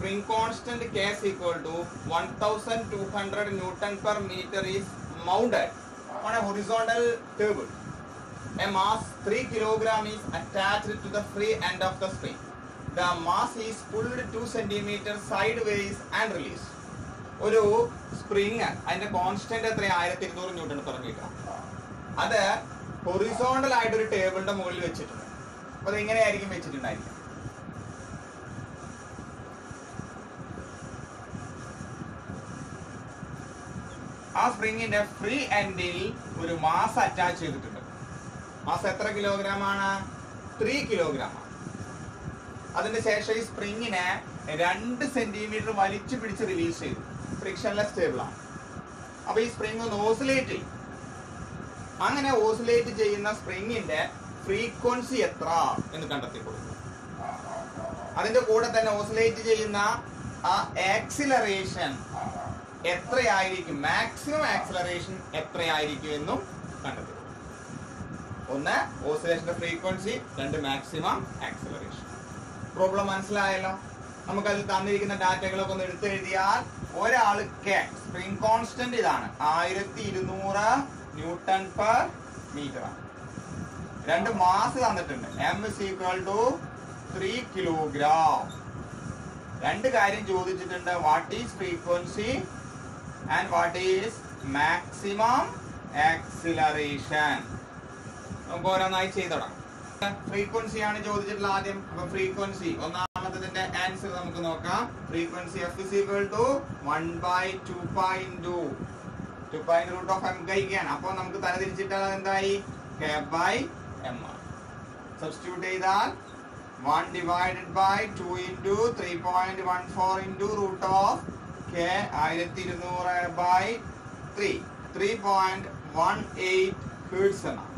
spring constant K is equal to 1200 Newton per meter is mounted on a horizontal table. A mass 3 kilogram is attached to the free end of the spring. The mass is pulled 2 centimeters sideways and released. ഒരു spring അതിന്റെ constant എത്ര ആയിരത്തി ഇരുന്നൂറ് newton per metre അത് horizontal ആയിട്ട് ഒരു ടേബിളിന്റെ മുകളിൽ വെച്ചിട്ടുണ്ട് അപ്പൊ അത് എങ്ങനെയായിരിക്കും വെച്ചിട്ടുണ്ടായിരിക്കും ആ സ്പ്രിങ്ങിന്റെ ഫ്രീ എൻഡിൽ ഒരു മാസ് അറ്റാച്ച് ചെയ്തിട്ടുണ്ട് മാസ് എത്ര കിലോഗ്രാം ആണ് ത്രീ കിലോഗ്രാം ആണ് അതിന് ശേഷം ഈ സ്പ്രിങ്ങിനെ രണ്ട് സെന്റിമീറ്റർ വലിച്ചു പിടിച്ച് റിലീസ് ചെയ്തു ഫ്രിക്ഷൻലെസ് സ്റ്റേബിൾ ആണ് അപ്പൊ ഈ സ്പ്രിങ് ഒന്ന് ഓസിലേറ്റ് ചെയ്യും അങ്ങനെ ഓസിലേറ്റ് ചെയ്യുന്ന സ്പ്രിങ്ങിന്റെ ഫ്രീക്വൻസി എത്ര എന്ന് കണ്ടെത്തി കൊടുക്കും അതിന്റെ കൂടെ തന്നെ ഓസിലേറ്റ് ചെയ്യുന്ന ആ ആക്സിലറേഷൻ എത്രയായിരിക്കും മാക്സിമം ആക്സിലറേഷൻ എത്രയായിരിക്കും എന്നും കണ്ടെത്തി കൊടുക്കും. ഒന്ന് ഓസിലേഷന്റെ ഫ്രീക്വൻസി രണ്ട് മാക്സിമം ആക്സിലറേഷൻ പ്രോബ്ലം മനസ്സിലായല്ലോ നമുക്കതിൽ തന്നിരിക്കുന്ന ഡാറ്റകളൊക്കെ ഒന്ന് എടുത്തെഴുതിയാൽ ഒരാൾ കെ സ്പ്രിംഗ് കോൺസ്റ്റന്റ് ഇതാണ് ആയിരത്തി ഇരുന്നൂറ് ന്യൂട്ടൺ പെർ മീറ്റർ ആണ് രണ്ട് മാസ് തന്നിട്ടുണ്ട് M is equal to three kilogram രണ്ട് കാര്യം ചോദിച്ചിട്ടുണ്ട് what is frequency and what is maximum acceleration നമുക്ക് ഓരോന്നായി ചെയ്ത് തുടങ്ങാം ഫ്രീക്വൻസി ആണ് ചോദിച്ചിട്ടുള്ള ആദ്യം അപ്പൊ ഫ്രീക്വൻസി ഒന്നാമത്തതിന്റെ ആൻസർ നമുക്ക് നോക്കാം frequency F is equal to one by two pi into two pi root of M കഴിക്കുകയാണ് അപ്പൊ നമുക്ക് തരതിരിച്ചിട്ടാൽ എന്തായി കെ ബൈ എം ആണ് സബ്സ്റ്റിറ്റ്യൂട്ട് ചെയ്താൽ one divided by two into three point one four into root of K ആയിരത്തി ഇരുന്നൂറ് by three three point one eight hertz എന്നാണ്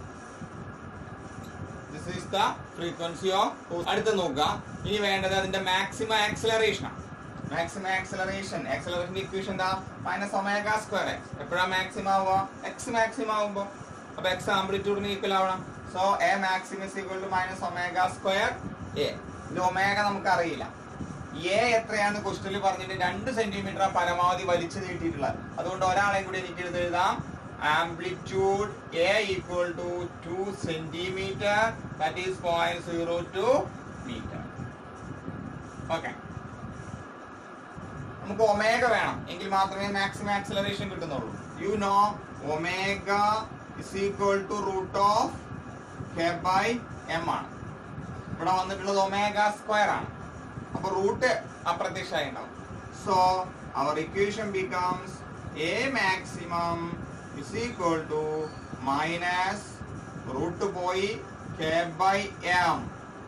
this is the frequency of അടുത്ത നോക്കുക ഇനി വേണ്ടത് അതിന്റെ മാക്സിമം ആക്സിലറേഷൻ ആണ് മാക്സിമം ആക്സിലറേഷൻ ആക്സിലറേഷന്റെ ഇക്വേഷൻ എന്താ മൈനസ് ഒമേഗ സ്ക്വയർ എക്സ് എപ്പോഴാ മാക്സിമം ആവുക എക്സ് മാക്സിമം ആവുമ്പോൾ അപ്പൊ എക്സ് ആംപ്ലിറ്റ്യൂഡിന് ഈക്വൽ ആവണം so A maximum is equal to minus omega square A ഇത് ഒമേഗ നമുക്ക് അറിയില്ല എ എത്രയാണെന്ന് ക്വസ്റ്റനിൽ പറഞ്ഞിട്ട് രണ്ട് സെന്റിമീറ്റർ പരമാവധി വലിച്ചു നീട്ടിയിട്ടുള്ളത് അതുകൊണ്ട് ഒരാളെയും കൂടി എനിക്ക് എടുത്ത് എഴുതാം amplitude A equal to two centimetre that is point zero two metre okay നമുക്ക് ഒമേഗ വേണം എങ്കിൽ മാത്രമേ മാക്സിമം ആക്സിലറേഷൻ കിട്ടുന്നുള്ളൂ you know omega is equal to root of K by M ആണ് ഇവിടെ വന്നിട്ടുള്ളത് ഒമേഗ സ്ക്വയർ ആണ് അപ്പൊ റൂട്ട് അപ്രത്യക്ഷമായി ഉണ്ടാവും so our equation becomes A maximum is equal to minus root പോയി K by M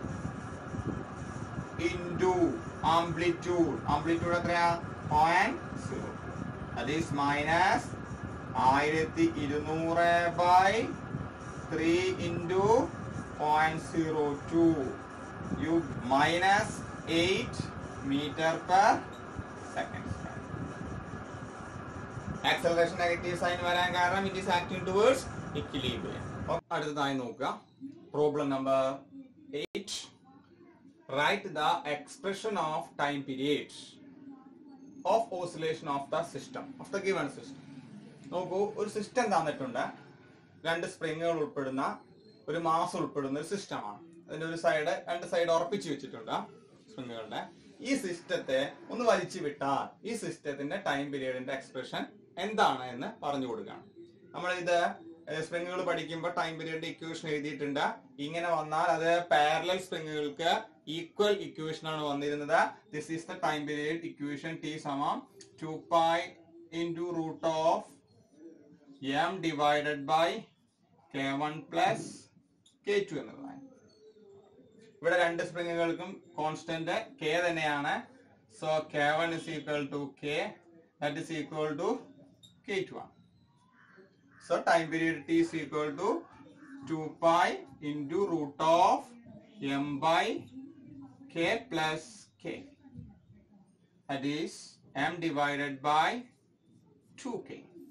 into amplitude amplitude എത്രയാ point zero that is minus ആയിരത്തി ഇരുന്നൂറ് by three into point zero two you minus eight metre per second acceleration negative sign വരാൻ കാരണം it is acting towards equilibrium അടുത്തതായി നോക്കുക problem number eight write the expression of time period of oscillation of the system of the given system നോക്കൂ ഒരു system തന്നിട്ടുണ്ട് രണ്ട് സ്പ്രിങ്ങുകൾ ഉൾപ്പെടുന്ന ഒരു മാസ് ഉൾപ്പെടുന്ന ഒരു സിസ്റ്റമാണ് അതിന്റെ ഒരു സൈഡ് രണ്ട് സൈഡ് ഉറപ്പിച്ചു വെച്ചിട്ടുണ്ട് സ്പ്രിങ്ങുകളുടെ ഈ സിസ്റ്റത്തെ ഒന്ന് വലിച്ചു വിട്ടാൽ ഈ സിസ്റ്റത്തിന്റെ ടൈം പീരീഡിന്റെ എക്സ്പ്രഷൻ എന്താണ് എന്ന് പറഞ്ഞു കൊടുക്കുകയാണ് നമ്മൾ ഇത് സ്പ്രിങ്ങുകൾ പഠിക്കുമ്പോൾ ടൈം പീരീഡ് ഇക്വേഷൻ എഴുതിയിട്ടുണ്ട് ഇങ്ങനെ വന്നാൽ അത് പാരലൽ സ്പ്രിങ്ങുകൾക്ക് ഈക്വൽ ഇക്വേഷൻ ആണ് വന്നിരുന്നത് this is the time period equation T സമം two pi into root of M divided by K one plus K two എന്നതാണ് ഇവിടെ രണ്ട് സ്പ്രിങ്ങുകൾക്കും കോൺസ്റ്റന്റ് കെ തന്നെയാണ് so K one is equal to K that is equal to K two ആണ് So time period t is equal to 2 pi into root of m by k plus k. That is m divided by 2k.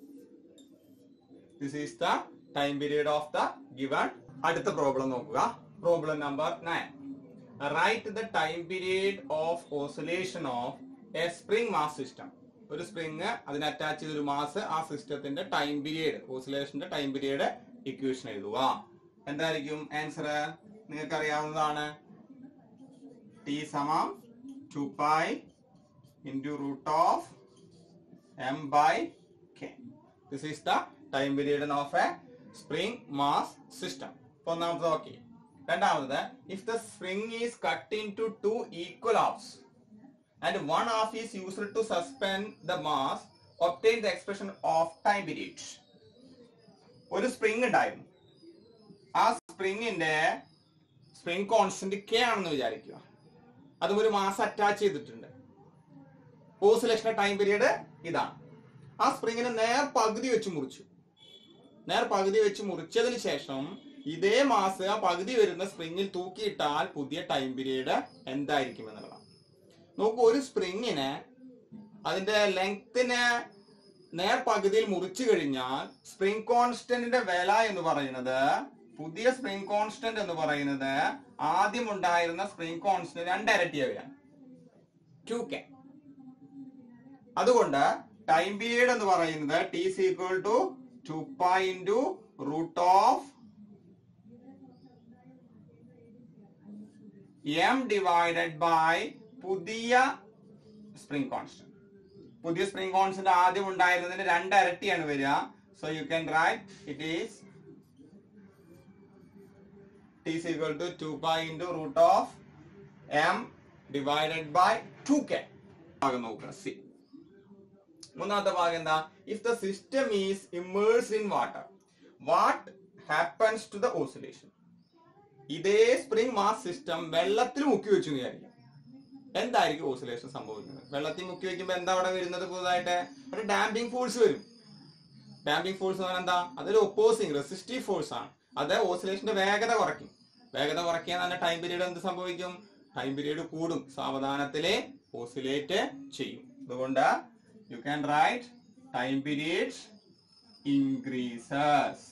This is the time period of the given. അടുത്ത problem നോക്കുക problem number nine write the time period of oscillation of a spring mass system ഒരു spring അതിന് attach ചെയ്തൊരു mass ആ സിസ്റ്റത്തിന്റെ time period ഓസിലേഷന്റെ time period equation എഴുതുക എന്തായിരിക്കും ആൻസർ നിങ്ങൾക്ക് അറിയാവുന്നതാണ് ടി സമം two pi into root of M by K this is the time period of a spring mass system ഒന്നാമത് ഓക്കെ രണ്ടാമത് if the spring is cut in two two equal halves and one half is used to suspend the mass obtain the expression of time period ഒരു spring ഉണ്ടായിരുന്നു ആ സ്പ്രിങ്ങിന്റെ spring constant K ആണെന്ന് വിചാരിക്കുക അതും ഒരു മാസം അറ്റാച്ച് ചെയ്തിട്ടുണ്ട് ഓസിലേഷൻ ടൈം പീരീഡ് ഇതാണ് ആ സ്പ്രിങ്ങിനെ നേർ പകുതി വെച്ച് മുറിച്ചു നേർ പകുതി വെച്ച് മുറിച്ചതിന് ശേഷം ഇതേ മാസ് ആ പകുതി വരുന്ന സ്പ്രിങ്ങിൽ തൂക്കിയിട്ടാൽ പുതിയ ടൈം പീരീഡ് എന്തായിരിക്കും എന്നുള്ളതാണ് നോക്കൂ ഒരു സ്പ്രിങ്ങിന് അതിന്റെ ലെങ്തിന് നേർ പകുതിയിൽ മുറിച്ചു കഴിഞ്ഞാൽ സ്പ്രിംഗ് കോൺസ്റ്റന്റിന്റെ വില എന്ന് പറയുന്നത് പുതിയ സ്പ്രിംഗ് കോൺസ്റ്റന്റ് എന്ന് പറയുന്നത് ആദ്യം ഉണ്ടായിരുന്ന സ്പ്രിംഗ് കോൺസ്റ്റന്റ് രണ്ടരട്ടിയ വരാൻ ടു കെ അതുകൊണ്ട് ടൈം പീരീഡ് എന്ന് പറയുന്നത് T C equal to two pi into root of M divided by പുതിയ സ്പ്രിംഗ് കോൺസ്റ്റന്റ് പുതിയ സ്പ്രിംഗ് കോൺസ്റ്റന്റ് ആദ്യം ഉണ്ടായിരുന്നതിന് രണ്ടരട്ടിയാണ് വരിക so you can write it is T is equal to 2 pi into root of m divided by 2k ഭാഗം നോക്കുക C മൂന്നാമത്തെ ഭാഗം എന്താ if the system is immerse in water what happens to the oscillation ഇതേ spring mass system വെള്ളത്തിൽ മുക്കി വെച്ചു എന്ന് വിചാരിക്കാം എന്തായിരിക്കും ഓസിലേഷൻ സംഭവിക്കുന്നത് വെള്ളത്തിൽ മുക്കി വെക്കുമ്പോൾ എന്താ അവിടെ വരുന്നത് പുതുതായിട്ട് ഒരു ഡാമ്പിംഗ് ഫോഴ്സ് വരും ഡാമ്പിംഗ് ഫോഴ്സ് എന്ന് പറഞ്ഞാൽ എന്താ അതൊരു ഒപ്പോസിങ് റെസിസ്റ്റീവ് ഫോഴ്സ് ആണ് അത് ഓസിലേഷന്റെ വേഗത കുറയ്ക്കും വേഗത കുറയ്ക്കാൻ തന്നെ ടൈം പീരീഡ് എന്ത് സംഭവിക്കും ടൈം പീരീഡ് കൂടും സാവധാനത്തിലെ ഓസിലേറ്റ് ചെയ്യും അതുകൊണ്ട് you can write time period increases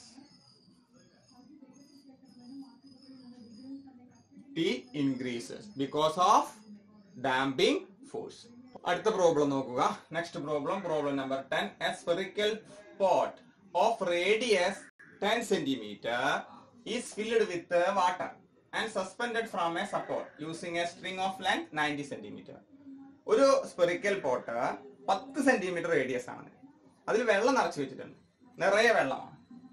T increases because of damping force അടുത്ത പ്രോബ്ലം നോക്കുക next problem problem number ten a spherical pot of radius ten centimetre is filled with water and suspended from a support using a string of length ninety centimetre ഒരു spherical pot പത്ത് centimetre radius ആണ് അതിൽ വെള്ളം നിറച്ചു വെച്ചിട്ടുണ്ട് നിറയെ വെള്ളമാണ്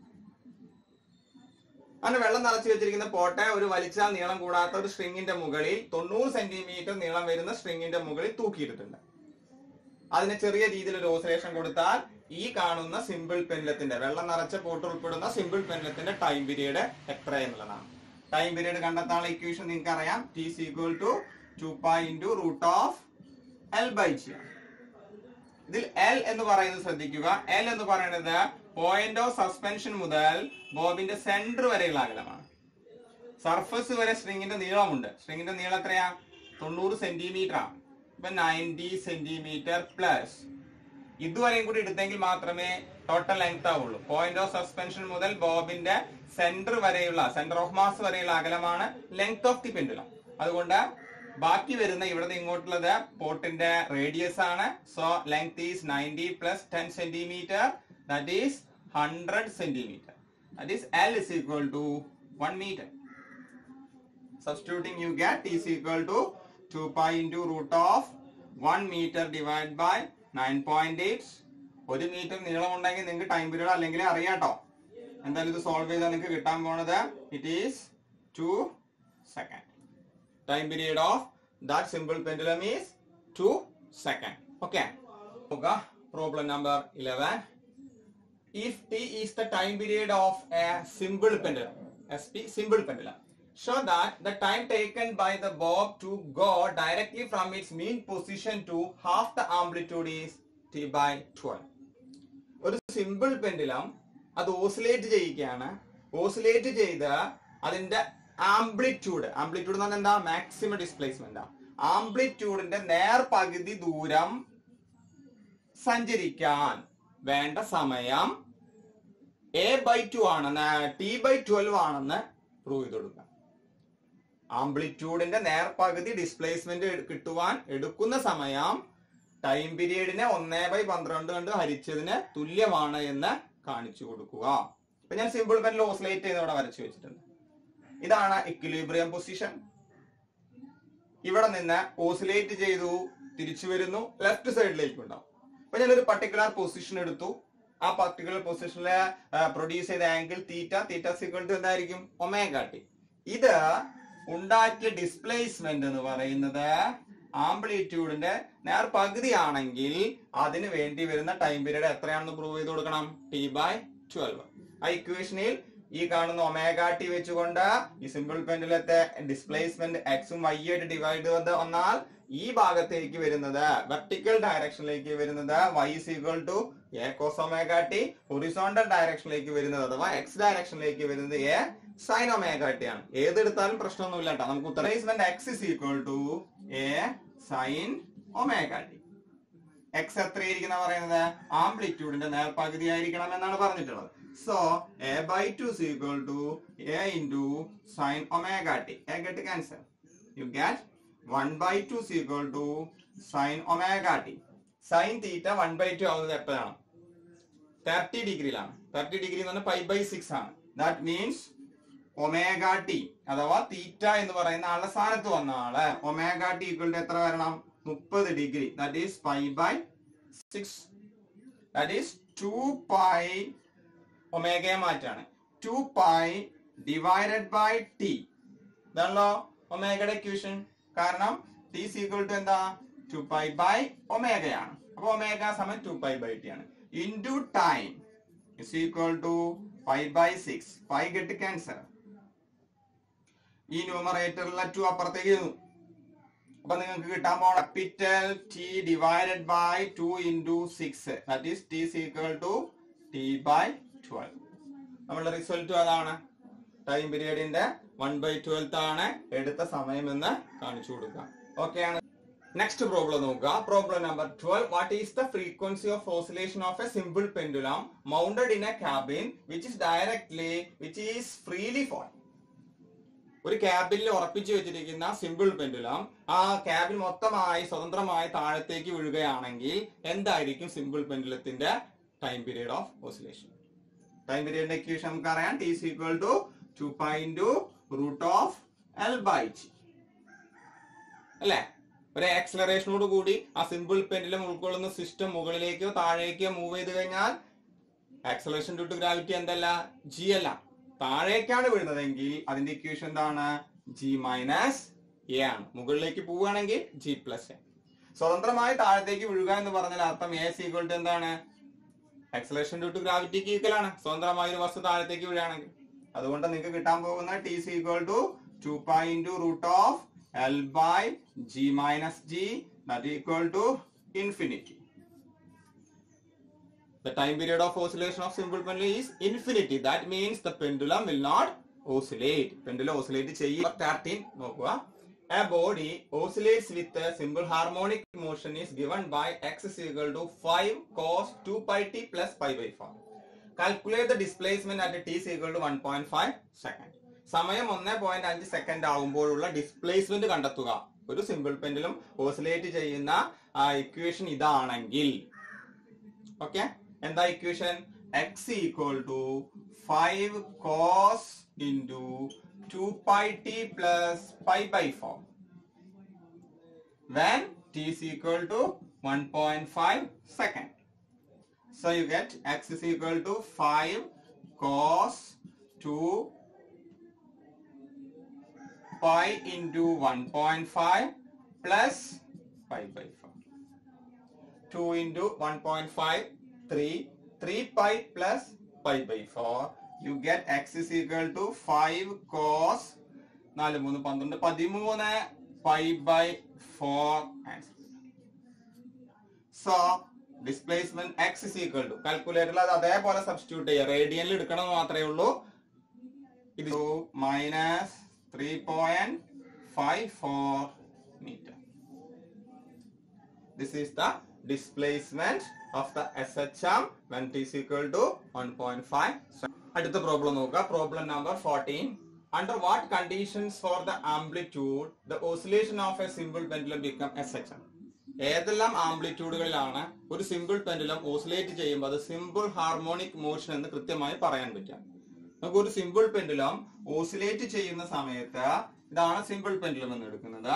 അങ്ങനെ വെള്ളം നിറച്ചു വെച്ചിരിക്കുന്ന പോട്ടെ ഒരു വലിച്ചാൽ നീളം കൂടാത്ത ഒരു സ്ട്രിങ്ങിന്റെ മുകളിൽ തൊണ്ണൂറ് സെന്റിമീറ്റർ നീളം വരുന്ന സ്ട്രിങ്ങിന്റെ മുകളിൽ തൂക്കിയിട്ടിട്ടുണ്ട് അതിന് ചെറിയ രീതിയിൽ ഒരു ഓസിലേഷൻ കൊടുത്താൽ ഈ കാണുന്ന സിമ്പിൾ പെൻലത്തിന്റെ വെള്ളം നിറച്ച പോട്ട് ഉൾപ്പെടുന്ന സിമ്പിൾ പെൻലത്തിന്റെ ടൈം പീരീഡ് എത്ര എന്നുള്ളതാണ് ടൈം പീരീഡ് കണ്ടെത്താനുള്ള ഇക്വേഷൻ നിങ്ങൾക്ക് അറിയാം T C equal to two pi into root of L by G ആണ് ഇതിൽ എൽ എന്ന് പറയുന്നത് ശ്രദ്ധിക്കുക എൽ എന്ന് പറയുന്നത് പോയിന്റ് ഓഫ് സസ്പെൻഷൻ മുതൽ ബോബിന്റെ സെന്റർ വരെയുള്ള അകലമാണ് സർഫസ് വരെ സ്ട്രിങ്ങിന്റെ നീളമുണ്ട് സ്ട്രിങ്ങിന്റെ നീളം എത്രയാ തൊണ്ണൂറ് സെന്റിമീറ്റർ ആണ് ഇപ്പൊ നയൻറ്റി സെന്റിമീറ്റർ പ്ലസ് ഇതുവരെയും കൂടി എടുത്തെങ്കിൽ മാത്രമേ ടോട്ടൽ ലെങ്ത് ആവുള്ളൂ പോയിന്റ് ഓഫ് സസ്പെൻഷൻ മുതൽ ബോബിന്റെ സെന്റർ വരെയുള്ള സെന്റർ ഓഫ് മാസ് വരെയുള്ള അകലമാണ് ലെങ്ത് ഓഫ് ദി പെൻഡുലം അതുകൊണ്ട് ബാക്കി വരുന്ന ഇവിടെ ഇങ്ങോട്ടുള്ളത് പോട്ടിന്റെ റേഡിയസ് ആണ് so length is ninety plus ten centimetre that is hundred centimetre that is L is equal to one metre substituting you get t is equal to 2 pi into root of 1 meter divided by 9.8 ഒരു metre നീളം ഉണ്ടെങ്കിൽ നിങ്ങൾക്ക് time period അല്ലെങ്കിൽ അറിയാട്ടോ എന്തായാലും ഇത് solve ചെയ്താൽ നിങ്ങൾക്ക് കിട്ടാൻ പോണത് it is two second time period of that simple pendulum is two second okay നോക്കുക problem number eleven if t is the time period of a simple pendulum sp simple pendulum show that the time taken by the bob to go directly from its mean position to half the amplitude is t by 12 ഒരു simple pendulum അത് oscillate ചെയ്യുകയാണ് oscillate ചെയ്ത് അതിന്റെ amplitude amplitude എന്ന് പറഞ്ഞാൽ എന്താ maximum displacement ആംപ്ലിറ്റ്യൂഡിന്റെ നേർ പകുതി ദൂരം സഞ്ചരിക്കാൻ വേണ്ട സമയം എ ബൈ ടു ആണെന്ന് ടി ബൈ ട്വൽവ് ആണെന്ന് പ്രൂവ് ചെയ്ത് കൊടുക്കുക ആംപ്ലിറ്റ്യൂഡിന്റെ നേർപകുതി ഡിസ്പ്ലേസ്മെന്റ് കിട്ടുവാൻ എടുക്കുന്ന സമയം ടൈം പീരീഡിനെ ഒന്നേ ബൈ പന്ത്രണ്ട് കൊണ്ട് ഹരിച്ചതിന് തുല്യമാണ് എന്ന് കാണിച്ചു കൊടുക്കുക ഇപ്പൊ ഞാൻ സിമ്പിൾ പെനിൽ ഓസിലേറ്റ് ചെയ്ത് ഇവിടെ വരച്ചു വെച്ചിട്ടുണ്ട് ഇതാണ് ഇക്വിലിബ്രിയം പൊസിഷൻ ഇവിടെ നിന്ന് ഓസിലേറ്റ് ചെയ്തു തിരിച്ചു വരുന്നു ലെഫ്റ്റ് സൈഡിലേക്ക് ഉണ്ടാവും അപ്പൊ ഞാനൊരു പർട്ടിക്കുലർ പൊസിഷൻ എടുത്തു ആ പർട്ടിക്കുലർ പൊസിഷനിൽ പ്രൊഡ്യൂസ് ചെയ്ത angle theta theta equal to എന്തായിരിക്കും ഒമേഗ ടി ഇത് ഉണ്ടാക്കിയ ഡിസ്പ്ലേസ്മെന്റ് എന്ന് പറയുന്നത് ആംപ്ലിറ്റ്യൂഡിന്റെ നേർ പകുതിയാണെങ്കിൽ അതിന് വേണ്ടി വരുന്ന ടൈം പീരീഡ് എത്രയാണെന്ന് പ്രൂവ് ചെയ്ത് കൊടുക്കണം ടി ബൈ ട്വൽവ് ആ ഇക്വേഷനിൽ ഈ കാണുന്ന ഒമേഗ ടി വെച്ചുകൊണ്ട് ഈ സിമ്പിൾ പെൻഡുലത്തെ ഡിസ്പ്ലേസ്മെന്റ് എക്സും വൈ ആയിട്ട് ഡിവൈഡ് ചെയ്ത് വന്നാൽ ഈ ഭാഗത്തേക്ക് വരുന്നത് വെർട്ടിക്കൽ ഡയറക്ഷനിലേക്ക് വരുന്നത് Y is equal to A cos omega T horizontal ഡയറക്ഷനിലേക്ക് വരുന്നത് അഥവാ എക്സ് ഡയറക്ഷനിലേക്ക് വരുന്നത് എ സൈൻ ഒമേഗ ടി ആണ് ഏതെടുത്താലും പ്രശ്നമൊന്നുമില്ല കേട്ടോ നമുക്ക് ഉത്തരേസ്മെന്റ് x is equal to a sine omega t x എത്രയായിരിക്കുന്ന പറയുന്നത് ആംപ്ലിറ്റ്യൂഡിന്റെ നേർപകുതി ആയിരിക്കണം എന്നാണ് പറഞ്ഞിട്ടുള്ളത് so a by two equal to a into sine omega t a get cancel you get one by two equal to sine omega t sine theta one by two ആവുന്നത് എപ്പോഴാണ് thirty ഡിഗ്രിയിലാണ് തേർട്ടി ഡിഗ്രി എന്ന് പറഞ്ഞാൽ five by six ആണ് that means omega t അഥവാ theta എന്ന് പറയുന്ന ആളുടെ സ്ഥാനത്ത് വന്ന ആള് ഒമേഗ ടി ഈക്വൽ ടു എത്ര വരണം മുപ്പത് degree that is five by six that is two pi ഒമേഗയെ മാറ്റാണ് two pi divided by t ഇതാണല്ലോ ഒമേഗയുടെ ഇക്വേഷൻ കാരണം ടി സീക്വൽ ടു എന്താ ടു പൈ ബൈ ഒമേഗയാണ് അപ്പൊ ഒമേഗ സമയം ടു പൈ ബൈ ടി ആണ് into time is equal to five by six five get cancel ഈ ന്യൂമറേറ്ററിലെ ടു അപ്പുറത്തേക്ക് എഴുതും അപ്പൊ നിങ്ങൾക്ക് കിട്ടാൻ പോണ capital T divided by two into six that is T equal to t by twelve നമ്മളുടെ റിസൾട്ട് അതാണ് ടൈം പീരീഡിന്റെ വൺ ബൈ ട്വൽത്ത് ആണ് എടുത്ത സമയം എന്ന് കാണിച്ചു കൊടുക്കുക ഓക്കെ ആണ് നെക്സ്റ്റ് പ്രോബ്ലം നോക്കുക problem number twelve what is the frequency of oscillation of a simple pendulum mounted in a cabin which is directly which is freely fall ഒരു ക്യാബിനിൽ ഉറപ്പിച്ചു വെച്ചിരിക്കുന്ന സിമ്പിൾ പെൻഡുലം ആ ക്യാബിൻ മൊത്തമായി സ്വതന്ത്രമായി താഴത്തേക്ക് വീഴുകയാണെങ്കിൽ എന്തായിരിക്കും സിമ്പിൾ പെൻഡുലത്തിന്റെ time period of oscillation time പീരീഡിന്റെ ഇക്വേഷൻ നമുക്ക് അറിയാം t is equal to two pi into root of L by g അല്ലേ ഒരു ആക്സലറേഷനോട് കൂടി ആ സിമ്പിൾ പെൻഡിലും ഉൾക്കൊള്ളുന്ന സിസ്റ്റം മുകളിലേക്കോ താഴേക്കോ മൂവ് ചെയ്ത് കഴിഞ്ഞാൽ ആക്സലറേഷൻ ഡ്യൂ ടു ഗ്രാവിറ്റി എന്തല്ല ജി അല്ല താഴേക്കാണ് വീഴുന്നതെങ്കിൽ അതിന്റെ ഇക്വേഷൻ എന്താണ് ജി മൈനസ് എ ആണ് മുകളിലേക്ക് പോവുകയാണെങ്കിൽ ജി പ്ലസ് എ സ്വതന്ത്രമായി താഴത്തേക്ക് വീഴുക എന്ന് പറഞ്ഞാൽ അർത്ഥം എ സീക്വൽ ടു എന്താണ് ആക്സലേഷൻ ഡ്യൂ ടു ഗ്രാവിറ്റിക്ക് ഈക്വൽ ആണ് സ്വതന്ത്രമായ ഒരു വസ്തു താഴത്തേക്ക് വീഴുകയാണെങ്കിൽ അതുകൊണ്ട് നിങ്ങൾക്ക് കിട്ടാൻ പോകുന്ന t C equal to two pi into root of L by g minus g that equal to infinity The time period of oscillation of simple pendulum is infinity. That means the pendulum will not oscillate. Pendulum oscillate ചെയ്യും 13 നോക്കുക A body oscillates with a simple harmonic motion is given by x is equal to 5 cos 2 pi t plus pi by 4. Calculate the displacement at t is equal to 1.5 second. സമയം ഒന്ന് point അഞ്ച് second ആകുമ്പോഴുള്ള displacement കണ്ടെത്തുക ഒരു simple pendulum oscillate ചെയ്യുന്ന equation ഇതാണെങ്കിൽ okay എന്താ equation x equal to five cos into two pi t plus pi by four when t is equal to 1.5 second. So you get x is equal to 5 cos 2 pi into 1.5 plus pi by 4. 2 into 1.5 3 3 pi plus pi by 4 you get x is equal to 5 cos നാല് മൂന്ന് പന്ത്രണ്ട് പതിമൂന്ന് pi by four answer so displacement x is equal to കാൽക്കുലേറ്ററിൽ അത് അതേപോലെ substitute ചെയ്യുക റേഡിയനിൽ എടുക്കണം മാത്രമേ ഉള്ളൂ ഇത് minus three point five four metre this is the displacement of the S H M when t is equal to 1.5 അടുത്ത പ്രോബ്ലം നോക്കുക problem number fourteen under what conditions for the amplitude the oscillation of a simple pendulum become S H M ഏതെല്ലാം ആംപ്ലിറ്റ്യൂഡുകളിലാണ് ഒരു simple pendulum oscillate ചെയ്യുമ്പോൾ അത് simple harmonic motion എന്ന് കൃത്യമായി പറയാൻ പറ്റും നമുക്ക് ഒരു സിമ്പിൾ പെൻഡുലം ഓസിലേറ്റ് ചെയ്യുന്ന സമയത്ത് ഇതാണ് സിമ്പിൾ പെൻഡുലം എന്ന് എടുക്കുന്നത്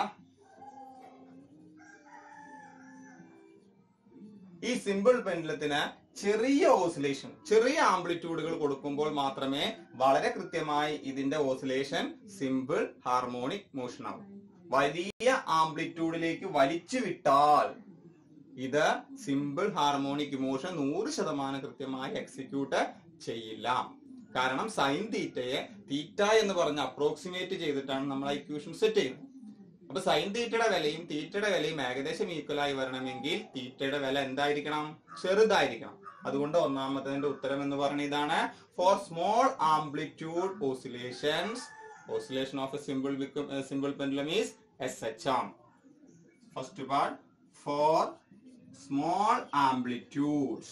ഈ സിമ്പിൾ പെൻഡുലത്തിന് ചെറിയ ഓസിലേഷൻ ചെറിയ ആംപ്ലിറ്റ്യൂഡുകൾ കൊടുക്കുമ്പോൾ മാത്രമേ വളരെ കൃത്യമായി ഇതിന്റെ ഓസിലേഷൻ സിമ്പിൾ ഹാർമോണിക് മോഷൻ ആവും വലിയ ആംപ്ലിറ്റ്യൂഡിലേക്ക് വലിച്ചു വിട്ടാൽ ഇത് സിമ്പിൾ ഹാർമോണിക് മോഷൻ നൂറ് ശതമാനം കൃത്യമായി എക്സിക്യൂട്ട് ചെയ്യില്ല കാരണം സൈൻ തീറ്റയെ തീറ്റ എന്ന് പറഞ്ഞ് അപ്രോക്സിമേറ്റ് ചെയ്തിട്ടാണ് നമ്മൾ ആ ഇക്വേഷൻ സെറ്റ് ചെയ്യുന്നത് അപ്പൊ സൈൻ തീറ്റയുടെ വിലയും തീറ്റയുടെ വിലയും ഏകദേശം ഈക്വൽ ആയി വരണമെങ്കിൽ തീറ്റയുടെ വില എന്തായിരിക്കണം ചെറുതായിരിക്കണം അതുകൊണ്ട് ഒന്നാമത്തതിന്റെ ഉത്തരം എന്ന് പറഞ്ഞ ഇതാണ് for small amplitude oscillations oscillation of a simple simple pendulum is S H M first part for small amplitudes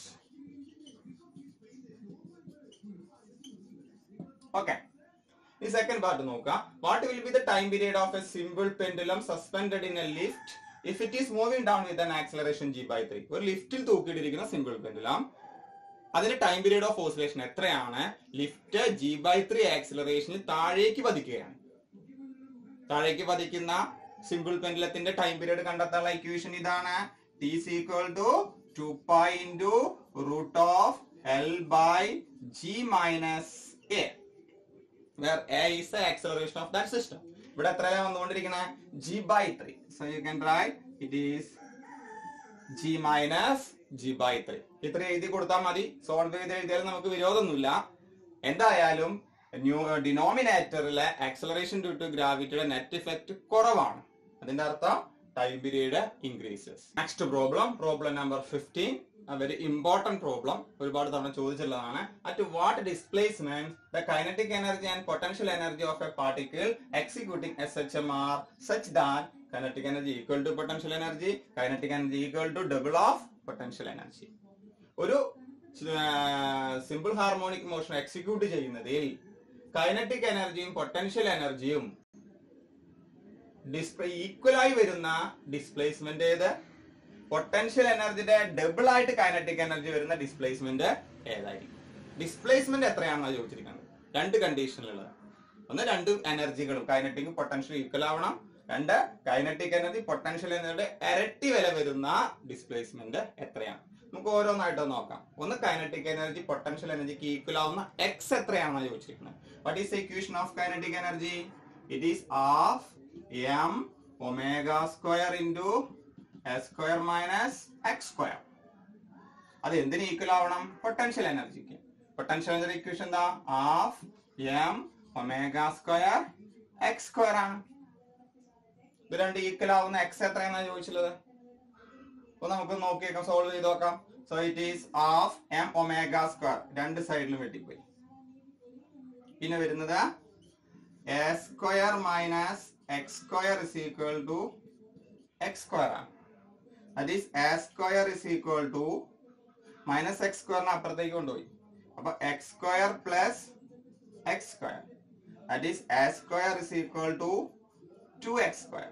okay ഈ സെക്കൻഡ് പാർട്ട് നോക്കാം what will be the time period of a simple pendulum suspended in a lift if it is moving down with an acceleration g by three ഒരു ലിഫ്റ്റിൽ തൂക്കിയിട്ടിരിക്കുന്ന simple pendulum അതിന്റെ time period of oscillation എത്രയാണ് lift g by three ആക്സിലറേഷനിൽ താഴേക്ക് പതിക്കുകയാണ് താഴേക്ക് പതിക്കുന്ന simple പെൻഡുലത്തിന്റെ ടൈം പീരിയഡ് കണ്ടെത്താനുള്ള ഇക്വേഷൻ ഇതാണ് t is equal to 2 pi into root of L by G minus A where A is the acceleration of that system ഇവിടെ എത്രയാണ് വന്നുകൊണ്ടിരിക്കണേ G by 3 so you can write it is G minus G by 3 ഇത്ര എഴുതി കൊടുത്താൽ മതി solve ചെയ്ത് എഴുതിയാലും നമുക്ക് വിരോധമൊന്നുമില്ല എന്തായാലും ന്യൂ ഡിനോമിനേറ്ററിലെ ആക്സലറേഷൻ ഡ്യൂ ടു ഗ്രാവിറ്റിയുടെ നെറ്റ് ഇഫക്റ്റ് കുറവാണ് അതിന്റെ അർത്ഥം time period increases next problem problem number fifteen very important problem ഒരുപാട് തവണ ചോദിച്ചിട്ടുള്ളതാണ് at what displacement the kinetic energy and potential energy of a particle executing S H M are such that kinetic energy equal to potential energy kinetic energy equal to double of potential energy ഒരു simple harmonic motion execute ചെയ്യുന്നതിൽ kinetic എനർജിയും potential എനർജിയും display equal ആയി വരുന്ന displacement ഏത് potential എനർജിയുടെ double ആയിട്ട് kinetic energy വരുന്ന ഡിസ്പ്ലേസ്മെന്റ് ഏതായിരിക്കും ഡിസ്പ്ലേസ്മെന്റ് എത്രയാണെന്നാണ് ചോദിച്ചിരിക്കുന്നത് രണ്ട് കണ്ടീഷനിലുള്ളത് ഒന്ന് രണ്ട് എനർജികളും കൈനറ്റിക്കും പൊട്ടൻഷ്യലും ഈക്വൽ ആവണം രണ്ട് കൈനറ്റിക് എനർജി പൊട്ടൻഷ്യൽ എനർജിയുടെ ഇരട്ടി വില വരുന്ന ഡിസ്പ്ലേസ്മെന്റ് എത്രയാണ് നമുക്ക് ഓരോന്നായിട്ട് നോക്കാം ഒന്ന് കൈനറ്റിക് എനർജി പൊട്ടൻഷ്യൽ എനർജിക്ക് ഈക്വൽ ആവുന്ന എക്സ് എത്രയാണെന്നാണ് ചോദിച്ചിരിക്കുന്നത് what is equation of kinetic energy it is half m omega square into s square minus x square അത് എന്തിന് ഈക്വൽ ആവണം പൊട്ടൻഷ്യൽ എനർജിക്ക് പൊട്ടൻഷ്യൽ എനർജി ഇക്വേഷൻ എന്താ half m omega square x square ആണ് ഇത് രണ്ട് ഈക്വൽ ആവുന്ന എക്സ് എത്രയാണെന്നാ ചോദിച്ചുള്ളത് അപ്പൊ നമുക്ക് നോക്കിയേക്കാം സോൾവ് ചെയ്ത് നോക്കാം so it is half m omega square രണ്ട് സൈഡിലും വെട്ടിപ്പോയി പിന്നെ വരുന്നത് a square minus x square is equal to x square ആണ് that is a square is equal to minus x സ്ക്വയറിന് അപ്പുറത്തേക്ക് കൊണ്ടുപോയി അപ്പൊ x square plus x square that is a square is equal to two x square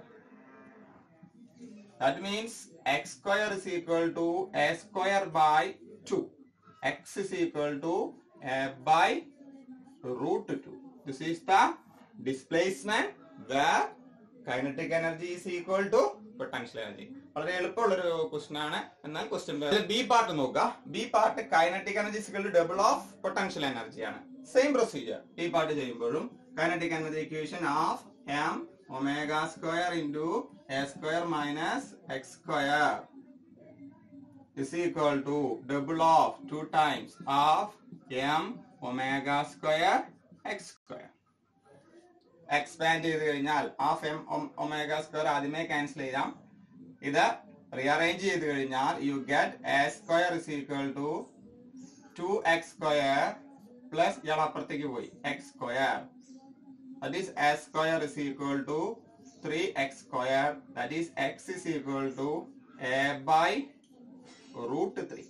That means x square is equal to a square by 2. x is equal to a by root 2. This is the displacement where kinetic energy is equal to potential energy. വളരെ എളുപ്പമുള്ളൊരു question ആണ് എന്നാൽ question b part നോക്കുക b part kinetic energy is equal to double of potential energy ആണ് same procedure b part ചെയ്യുമ്പോഴും kinetic energy equation of m omega square into a square minus x square is equal to double of 2 times of m omega square x square expand ചെയ്ത് കഴിഞ്ഞാൽ half m omega square ആദ്യമേ cancel ചെയ്യാം ഇത് rearrange ചെയ്ത് കഴിഞ്ഞാൽ you get a square is equal to two x square plus ഇയാൾ അപ്പുറത്തേക്ക് പോയി x square that is s square is equal to 3x square that is x is equal to a by root 3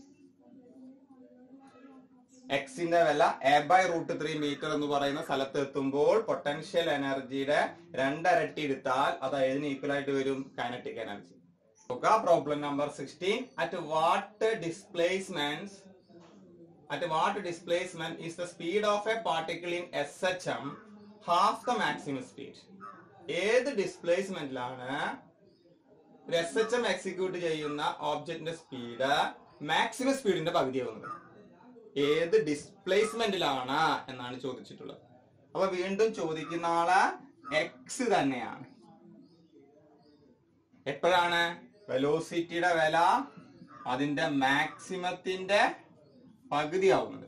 എക്സിന്റെ വില a by root three metre എന്ന് പറയുന്ന സ്ഥലത്ത് എത്തുമ്പോൾ potential എനർജിയുടെ രണ്ടരട്ടി എടുത്താൽ അത് ഏതിന് ഈക്വൽ ആയിട്ട് വരും kinetic energy Problem number 16. At what displacements at what displacement is the speed of a particle in SHM half the maximum speed? ഏത് ഡിസ്പ്ലേസ്മെന്റിലാണ് ഒരു എസ് എച്ച് എം എക്സിക്യൂട്ട് ചെയ്യുന്ന ഓബ്ജക്റ്റിന്റെ സ്പീഡ് മാക്സിമം സ്പീഡിന്റെ പകുതിയാവുന്നത് ഏത് ഡിസ്പ്ലേസ്മെന്റിലാണ് എന്നാണ് ചോദിച്ചിട്ടുള്ളത് അപ്പൊ വീണ്ടും ചോദിക്കുന്ന ആള് എക്സ് തന്നെയാണ് എപ്പോഴാണ് വെലോസിറ്റിയുടെ വില അതിന്റെ മാക്സിമത്തിന്റെ പകുതിയാവുന്നത്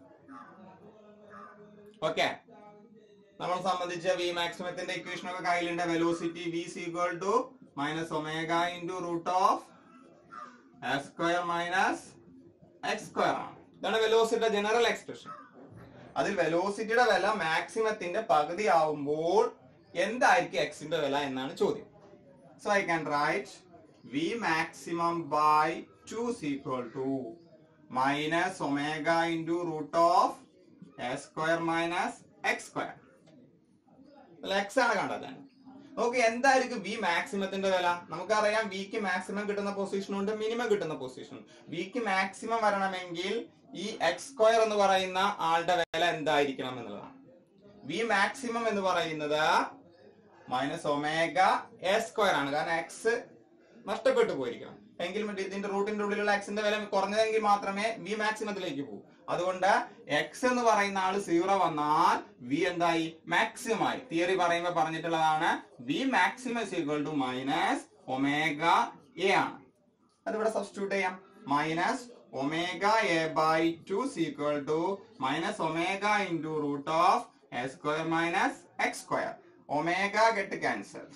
ഓക്കെ നമ്മളെ സംബന്ധിച്ച് വി മാക്സിമത്തിന്റെ ഇക്വേഷൻ ഒക്കെ കയ്യിലുണ്ട് velocity v is equal to minus omega into root of s square minus x square ആണ് ഇതാണ് വെലോസിറ്റിയുടെ ജനറൽ എക്സ്പ്രഷൻ അതിൽ വെലോസിറ്റിയുടെ വില മാക്സിമത്തിന്റെ പകുതി ആവുമ്പോൾ എന്തായിരിക്കും എക്സിന്റെ വില എന്നാണ് ചോദ്യം so I can write v maximum by two equal to minus omega into root of s square minus x square x ആണ് കണ്ടത് നോക്ക് എന്തായിരിക്കും വി മാക്സിമത്തിന്റെ വില നമുക്കറിയാം വിക്ക് മാക്സിമം കിട്ടുന്ന പൊസിഷൻ ഉണ്ട് മിനിമം കിട്ടുന്ന പൊസിഷൻ വിക്ക് മാക്സിമം വരണമെങ്കിൽ ഈ എക്സ് സ്ക്വയർ എന്ന് പറയുന്ന ആളുടെ വില എന്തായിരിക്കണം എന്നുള്ളതാണ് വി മാക്സിമം എന്ന് പറയുന്നത് മൈനസ് ഒമേഗ എസ് സ്ക്വയർ ആണ് കാരണം എക്സ് നഷ്ടപ്പെട്ടു പോയിരിക്കണം എങ്കിലും ഇതിന്റെ റൂട്ടിന്റെ ഉള്ളിലുള്ള എക്സിന്റെ വില കുറഞ്ഞതെങ്കിൽ മാത്രമേ വി മാക്സിമത്തിലേക്ക് പോകും അതുകൊണ്ട് എക്സ് എന്ന് പറയുന്ന ആള് സീറോ വന്നാൽ വി എന്തായി മാക്സിമം ആയി തിയറി പറയുമ്പോൾ പറഞ്ഞിട്ടുള്ളതാണ് v maximum equal to minus omega a ആണ് അതിവിടെ സബ്സ്റ്റിറ്റ്യൂട്ട് ചെയ്യാം minus omega a by two is equal to minus omega into root of a square minus x square omega get cancel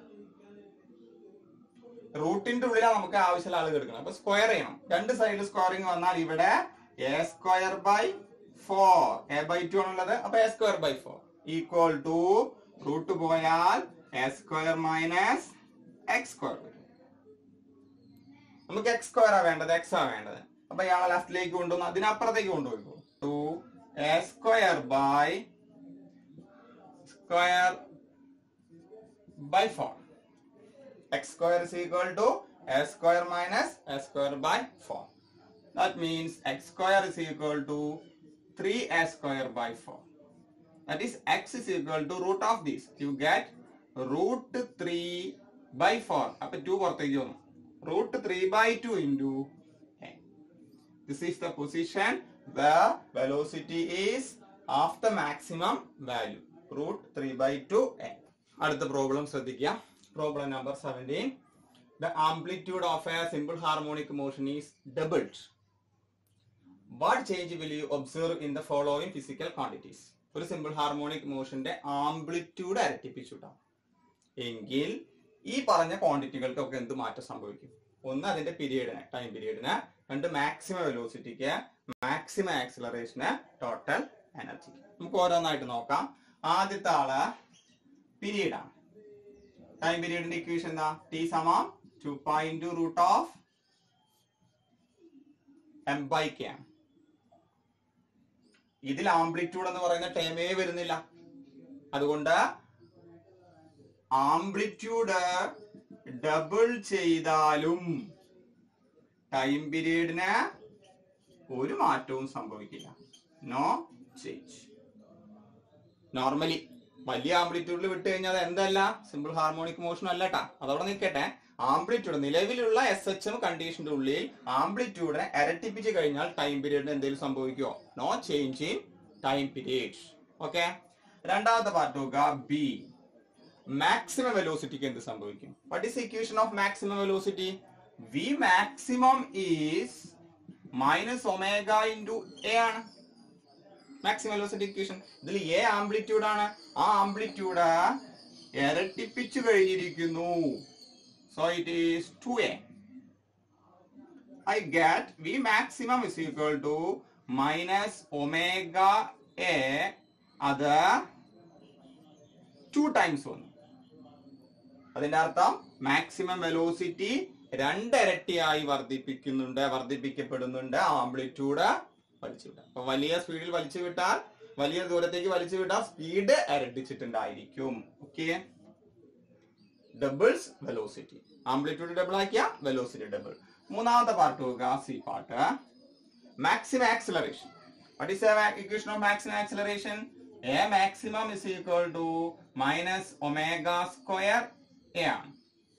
റൂട്ടിന്റെ ഉള്ളിലാണ് നമുക്ക് ആവശ്യമുള്ള ആളുകൾ എടുക്കണം അപ്പൊ സ്ക്വയർ ചെയ്യണം രണ്ട് സൈഡിൽ സ്ക്വയറിംഗ് വന്നാൽ ഇവിടെ a square by four a by two ആണുള്ളത് അപ്പൊ a square by four equal to root പോയാൽ a square minus x square നമുക്ക് എക്സ് സ്ക്വയർ ആ വേണ്ടത് എക്സ് ആ വേണ്ടത് അപ്പൊ ഇയാളെ ലെഫ്റ്റിലേക്ക് കൊണ്ടുവന്ന് അതിനപ്പുറത്തേക്ക് കൊണ്ടുപോയിക്കോ two a square by square by four x square is equal to s square minus s square by 4. That means x square is equal to 3s square by 4. That is x is equal to root of this. You get root 3 by 4. അപ്പോൾ 2 പുറത്തേക്ക് വന്നു root 3 by 2 into a. This is the position where velocity is of the maximum value. root 3 by 2 a. അടുത്ത problem ശ്രദ്ധിക്കുക Problem number 17. The amplitude of a simple harmonic motion is doubled. What change will you observe in the following physical quantities? ഒരു simple harmonic മോഷന്റെ amplitude അരട്ടിപ്പിച്ചുട്ടാം എങ്കിൽ ഈ പറഞ്ഞ ക്വാണ്ടിറ്റികൾക്കൊക്കെ എന്ത് മാറ്റം സംഭവിക്കും ഒന്ന് അതിന്റെ പീരീഡിന് ടൈം പീരീഡിന് രണ്ട് മാക്സിമം വെലോസിറ്റിക്ക് മാക്സിമം ആക്സിലറേഷന് ടോട്ടൽ എനർജി നമുക്ക് ഓരോന്നായിട്ട് നോക്കാം ആദ്യത്തെ ആള് പീരീഡ് ആണ് ടൈം പീരീഡിന്റെ ഇക്വേഷൻ എന്താ ടി സമം two point root of M by k ആണ് ഇതിൽ ആംപ്ലിറ്റ്യൂഡ് എന്ന് പറയുന്ന ടേമേ വരുന്നില്ല അതുകൊണ്ട് ആംപ്ലിറ്റ്യൂഡ് ഡബിൾ ചെയ്താലും ടൈം പീരീഡിന് ഒരു മാറ്റവും സംഭവിക്കില്ല നോ ചേഞ്ച് നോർമലി വലിയ ആംപ്ലിറ്റ്യൂഡിൽ വിട്ട് കഴിഞ്ഞാൽ അത് എന്തല്ല സിമ്പിൾ ഹാർമോണിക് മോഷൻ അല്ല ട്ടാ അതവിടെ നിൽക്കട്ടെ ആംപ്ലിറ്റ്യൂഡ് നിലവിലുള്ള എസ് എച്ച് എം കണ്ടീഷന്റെ ഉള്ളിൽ ആംപ്ലിറ്റ്യൂഡിനെ ഇരട്ടിപ്പിച്ച് കഴിഞ്ഞാൽ ടൈം പീരീഡിന് എന്തെങ്കിലും സംഭവിക്കുമോ no change in time period okay രണ്ടാമത്തെ പാർട്ട് നോക്കുക ബി മാക്സിമം വെലോസിറ്റിക്ക് എന്ത് സംഭവിക്കും what is equation of maximum velocity v maximum is minus omega into a ആണ് മാക്സിമം വെലോസിറ്റി ഇക്വേഷൻ ഇതിൽ എ ആംപ്ലിറ്റ്യൂഡ് ആണ് ആ ആംപ്ലിറ്റ്യൂഡ് ഇരട്ടിപ്പിച്ചു കഴിഞ്ഞിരിക്കുന്നു so it is two a I get v maximum is equal to minus omega a അത് two times വന്നു അതിന്റെ അർത്ഥം മാക്സിമം വെലോസിറ്റി രണ്ടിരട്ടിയായി വർദ്ധിപ്പിക്കുന്നുണ്ട് വർദ്ധിപ്പിക്കപ്പെടുന്നുണ്ട് ആംപ്ലിറ്റ്യൂഡ് വലിച്ചു വിട്ടാൽ അപ്പൊ വലിയ സ്പീഡിൽ വലിച്ചു വിട്ടാൽ വലിയ ദൂരത്തേക്ക് വലിച്ചു വിട്ടാൽ സ്പീഡ് ഇരട്ടിച്ചിട്ടുണ്ടായിരിക്കും okay doubles velocity amplitude double ആക്കിയ വെലോസിറ്റി ഡബിൾ മൂന്നാമത്തെ പാർട്ട് നോക്കുക c part maximum acceleration what is the equation of maximum acceleration a maximum is equal to minus omega square a ആണ്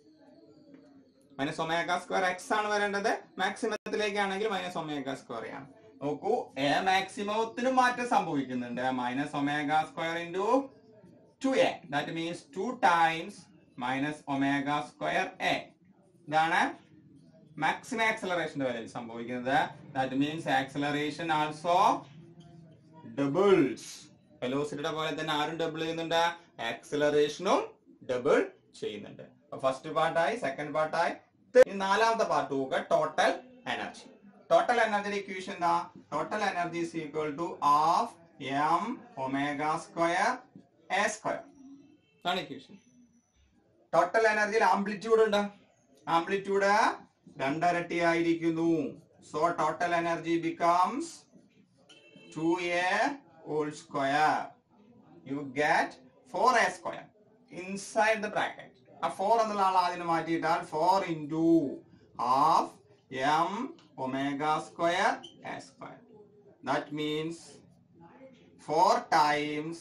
മൈനസ് ഒമേഗ സ്ക്വയർ എക്സ് ആണ് വരേണ്ടത് മാക്സിമത്തിലേക്കാണെങ്കിൽ minus omega square ആണ് നോക്കൂ A മാക്സിമത്തിനും മാറ്റം സംഭവിക്കുന്നുണ്ട് minus omega square into two a that means two times minus omega square a ഇതാണ് maximum ആക്സലറേഷന്റെ വിലയിൽ സംഭവിക്കുന്നത് that means acceleration also doubles വെലോസിറ്റിയുടെ പോലെ തന്നെ ആരും ഡബിൾ ചെയ്യുന്നുണ്ട് ആക്സലറേഷനും ഡബിൾ ചെയ്യുന്നുണ്ട് ഫസ്റ്റ് പാർട്ടായി സെക്കൻഡ് പാർട്ടായി നാലാമത്തെ പാർട്ട് നോക്കുക total energy total energy equation എന്താ total energy is equal to half m omega square a square ആണ് ഇക്വേഷൻ ടോട്ടൽ എനർജിയിൽ ആംപ്ലിറ്റ്യൂഡ് ഉണ്ട് ആംപ്ലിറ്റ്യൂഡ് രണ്ടരട്ടി ആയിരിക്കുന്നു so total energy becomes two a whole square you get four a square inside the bracket ആ four എന്നുള്ള ആൾ ആദ്യം മാറ്റിയിട്ടാൽ four into half m omega square a square that means four times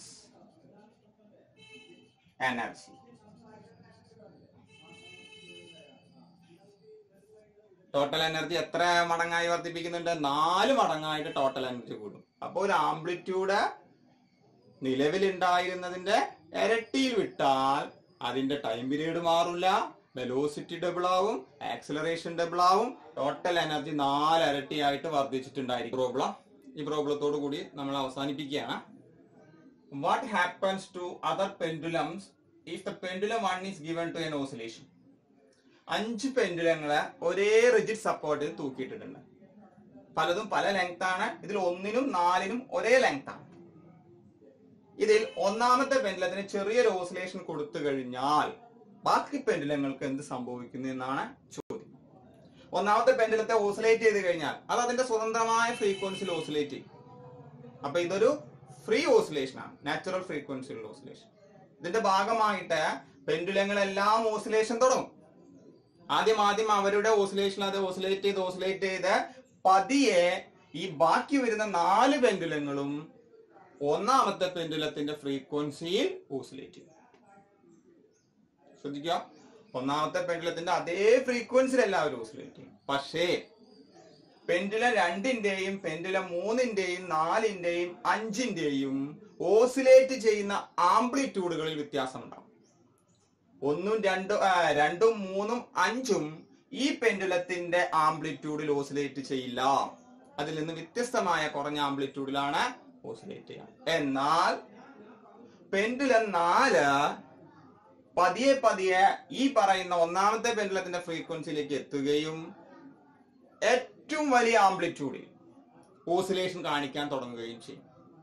energy total energy എത്ര മടങ്ങായി വർദ്ധിപ്പിക്കുന്നുണ്ട് നാല് മടങ്ങായിട്ട് total energy കൂടും അപ്പോൾ ഒരു ആംപ്ലിറ്റ്യൂഡ് നിലവിലുണ്ടായിരുന്നതിന്റെ ഇരട്ടിയിൽ വിട്ടാൽ അതിന്റെ ടൈം പീരീഡ് മാറില്ല വെലോസിറ്റി ഡബിൾ ആവും ആക്സിലറേഷൻ ഡബിൾ ആവും ടോട്ടൽ എനർജി നാലരട്ടിയായിട്ട് വർദ്ധിച്ചിട്ടുണ്ടായിരിക്കും പ്രോബ്ലം ഈ പ്രോബ്ലത്തോടു കൂടി നമ്മൾ അവസാനിപ്പിക്കുകയാണ് what happens to other pendulums if the pendulum one is given to an oscillation അഞ്ച് പെൻഡുലങ്ങളെ ഒരേ റിജിഡ് സപ്പോർട്ടിൽ തൂക്കിയിട്ടിട്ടുണ്ട് പലതും പല ലെങ്ത് ആണ് ഇതിൽ ഒന്നിനും നാലിനും ഒരേ ലെങ്ത് ആണ് ഇതിൽ ഒന്നാമത്തെ പെൻഡുലത്തിന് ചെറിയൊരു ഓസിലേഷൻ കൊടുത്തു കഴിഞ്ഞാൽ ബാക്കി പെൻഡുലങ്ങൾക്ക് എന്ത് സംഭവിക്കുന്നു എന്നാണ് ചോദ്യം ഒന്നാമത്തെ പെൻഡുലത്തെ ഓസിലേറ്റ് ചെയ്ത് കഴിഞ്ഞാൽ അത് അതിന്റെ സ്വതന്ത്രമായ ഫ്രീക്വൻസിയിൽ ഓസിലേറ്റ് ചെയ്യും അപ്പൊ ഇതൊരു ഫ്രീ ഓസിലേഷൻ ആണ് നാച്ചുറൽ ഫ്രീക്വൻസിയിലുള്ള ഓസിലേഷൻ ഇതിന്റെ ഭാഗമായിട്ട് പെൻഡുലങ്ങളെല്ലാം ഓസിലേഷൻ തുടങ്ങും ആദ്യം ആദ്യം അവരുടെ ഓസിലേഷൻ അത് ഓസിലേറ്റ് ചെയ്ത് ഓസിലേറ്റ് ചെയ്ത് പതിയെ ഈ ബാക്കി വരുന്ന നാല് പെൻഡുലങ്ങളും ഒന്നാമത്തെ പെൻഡുലത്തിന്റെ ഫ്രീക്വൻസിയിൽ ഓസിലേറ്റ് ചെയ്യും ശ്രദ്ധിക്കുക ഒന്നാമത്തെ പെൻഡുലത്തിന്റെ അതേ ഫ്രീക്വൻസിയിൽ എല്ലാവരും ഓസിലേറ്റ് ചെയ്യും പക്ഷേ പെൻഡുലം രണ്ടിന്റെയും പെൻഡുലം മൂന്നിന്റെയും നാലിന്റെയും അഞ്ചിന്റെയും ഓസിലേറ്റ് ചെയ്യുന്ന ആംപ്ലിറ്റ്യൂഡുകളിൽ വ്യത്യാസമുണ്ടാവും ഒന്നും രണ്ടും ആ, രണ്ടും മൂന്നും അഞ്ചും ഈ പെൻഡുലത്തിന്റെ ആംപ്ലിറ്റ്യൂഡിൽ ഓസിലേറ്റ് ചെയ്യില്ല അതിൽ നിന്ന് വ്യത്യസ്തമായ കുറഞ്ഞ ആംപ്ലിറ്റ്യൂഡിലാണ് ഓസിലേറ്റ് ചെയ്യുക എന്നാൽ പെൻഡുലം നാല് പതിയെ പതിയെ ഈ പറയുന്ന ഒന്നാമത്തെ പെൻഡുലത്തിന്റെ ഫ്രീക്വൻസിയിലേക്ക് എത്തുകയും ഏറ്റവും വലിയ ആംപ്ലിറ്റ്യൂഡിൽ ഓസിലേഷൻ കാണിക്കാൻ തുടങ്ങുകയും ചെയ്യും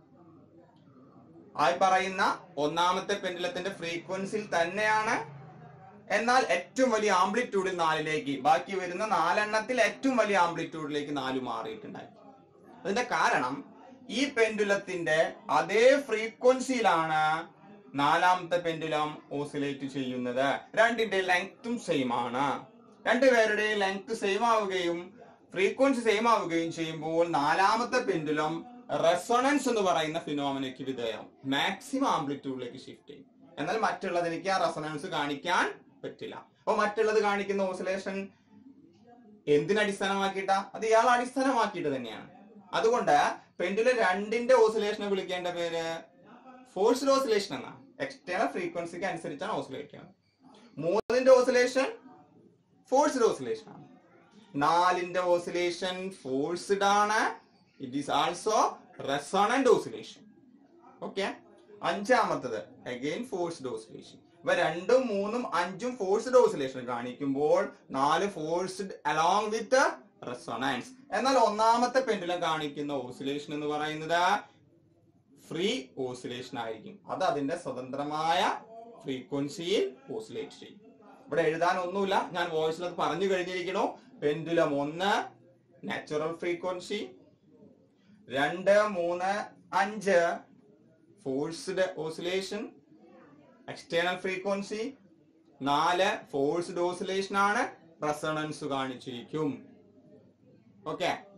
ആയി പറയുന്ന ഒന്നാമത്തെ പെൻഡുലത്തിന്റെ ഫ്രീക്വൻസിയിൽ തന്നെയാണ് എന്നാൽ ഏറ്റവും വലിയ ആംപ്ലിറ്റ്യൂഡിൽ നാലിലേക്ക് ബാക്കി വരുന്ന നാലെണ്ണത്തിൽ ഏറ്റവും വലിയ ആംപ്ലിറ്റ്യൂഡിലേക്ക് നാല് മാറിയിട്ടുണ്ടായി അതിന്റെ കാരണം ഈ പെൻഡുലത്തിന്റെ അതേ ഫ്രീക്വൻസിയിലാണ് നാലാമത്തെ പെൻഡുലം ഓസിലേറ്റ് ചെയ്യുന്നത് രണ്ടിന്റെ ലെങ്ത്തും സെയിം ആണ് രണ്ടുപേരുടെയും ലെങ്ത് സെയിം ആവുകയും ഫ്രീക്വൻസി സെയിം ആവുകയും ചെയ്യുമ്പോൾ നാലാമത്തെ പെൻഡുലം റെസൊണൻസ് എന്ന് പറയുന്ന ഫിനോമിനയ്ക്ക് വിധേയം മാക്സിമം ആംപ്ലിറ്റ്യൂഡിലേക്ക് ഷിഫ്റ്റ് ചെയ്യും എന്നാൽ മറ്റുള്ളതിലേക്ക് ആ റെസൊണൻസ് കാണിക്കാൻ പറ്റില്ല അപ്പൊ മറ്റുള്ളത് കാണിക്കുന്ന ഓസിലേഷൻ എന്തിനടിസ്ഥാനമാക്കിയിട്ടാ അത് ഇയാൾ അടിസ്ഥാനമാക്കിയിട്ട് തന്നെയാണ് അതുകൊണ്ട് പെൻഡുലം രണ്ടിന്റെ ഓസിലേഷനെ വിളിക്കേണ്ട പേര് ഫോഴ്സ്ഡ് ഓസിലേഷൻ എന്നാണ് എക്സ്റ്റേണൽ ഫ്രീക്വൻസിക്ക് അനുസരിച്ചാണ് ഓസിലേറ്റ് ചെയ്യുന്നത് മൂന്നിന്റെ ഓസിലേഷൻ ഫോഴ്സ്ഡ് ഓസിലേഷൻ ആണ് നാലിന്റെ ഓസിലേഷൻ ഫോഴ്സ്ഡ് ആണ് it is also resonant oscillation okay അഞ്ചാമത്തത് അഗെയിൻ ഫോഴ്സ്ഡ് ഓസിലേഷൻ ഇവ രണ്ടും മൂന്നും അഞ്ചും ഫോഴ്സ്ഡ് ഓസിലേഷൻ കാണിക്കുമ്പോൾ നാല് ഫോഴ്സ്ഡ് അലോങ് വിത്ത് റെസൊണൻസ് എന്നാൽ ഒന്നാമത്തെ പെൻഡുലം കാണിക്കുന്ന ഓസിലേഷൻ എന്ന് പറയുന്നത് ഫ്രീ ഓസിലേഷൻ ആയിരിക്കും അത് അതിന്റെ സ്വതന്ത്രമായ ഫ്രീക്വൻസിയിൽ ഓസിലേറ്റ് ചെയ്യും ഇവിടെ എഴുതാൻ ഒന്നുമില്ല ഞാൻ വോയിസിൽ അത് പറഞ്ഞു കഴിഞ്ഞിരിക്കണു പെൻഡുലം ഒന്ന് നാച്ചുറൽ ഫ്രീക്വൻസി രണ്ട് മൂന്ന് അഞ്ച് ഫോഴ്സ്ഡ് ഓസിലേഷൻ എക്സ്റ്റേണൽ ഫ്രീക്വൻസി നാല് ഫോഴ്സ്ഡ് ഓസിലേഷൻ ആണ് റെസണൻസ് കാണിച്ചിരിക്കും ഓക്കെ